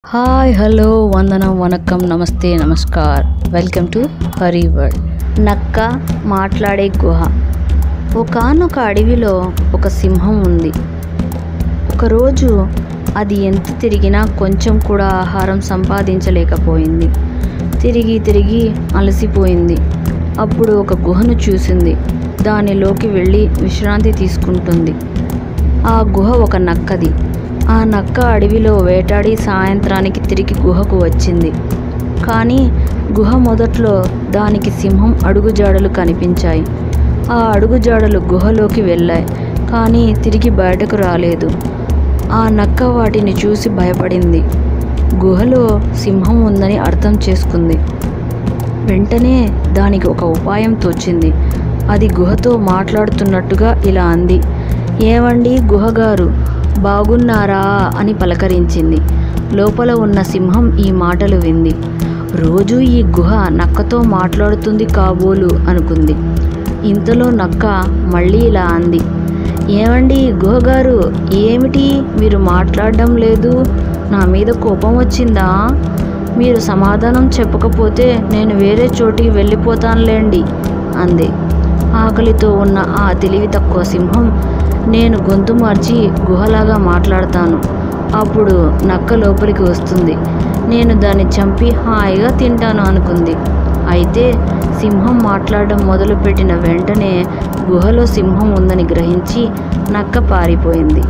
hi hello వందనం వనక్కం నమస్తే నమస్కార్ వెల్కమ్ టు హరి వరల్డ్ నక్క మాట్లాడే గుహ ఒకానొక అడవిలో ఒక సింహం ఉంది ఒకరోజు అది ఎంత తిరిగినా కొంచెం కూడా ఆహారం సంపాదించలేకపోయింది తిరిగి తిరిగి అలసిపోయింది అప్పుడు ఒక గుహను చూసింది దానిలోకి వెళ్ళి విశ్రాంతి తీసుకుంటుంది ఆ గుహ ఒక నక్కది ఆ నక్క అడవిలో వేటాడి సాయంత్రానికి తిరిగి గుహకు వచ్చింది కానీ గుహ మొదట్లో దానికి సింహం అడుగుజాడలు కనిపించాయి ఆ అడుగుజాడలు గుహలోకి వెళ్ళాయి కానీ తిరిగి బయటకు రాలేదు ఆ నక్క వాటిని చూసి భయపడింది గుహలో సింహం ఉందని అర్థం చేసుకుంది వెంటనే దానికి ఒక ఉపాయం తోచింది అది గుహతో మాట్లాడుతున్నట్టుగా ఇలా అంది ఏవండి గుహగారు బాగున్నారా అని పలకరించింది లోపల ఉన్న సింహం ఈ మాటలు వింది రోజూ ఈ గుహ నక్కతో మాట్లాడుతుంది కాబోలు అనుకుంది ఇంతలో నక్క మళ్ళీ ఇలా అంది ఏమండి గుహగారు ఏమిటి మీరు మాట్లాడడం లేదు నా మీద కోపం వచ్చిందా మీరు సమాధానం చెప్పకపోతే నేను వేరే చోటికి వెళ్ళిపోతానులేండి అంది ఆకలితో ఉన్న ఆ తెలివి తక్కువ సింహం నేను గొంతు మార్చి గుహలాగా మాట్లాడతాను అప్పుడు నక్క లోపలికి వస్తుంది నేను దాన్ని చంపి హాయిగా తింటాను అనుకుంది అయితే సింహం మాట్లాడడం మొదలుపెట్టిన వెంటనే గుహలో సింహం ఉందని గ్రహించి నక్క పారిపోయింది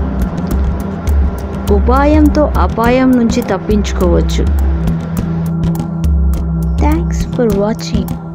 ఉపాయంతో అపాయం నుంచి తప్పించుకోవచ్చు థ్యాంక్స్ ఫర్ వాచింగ్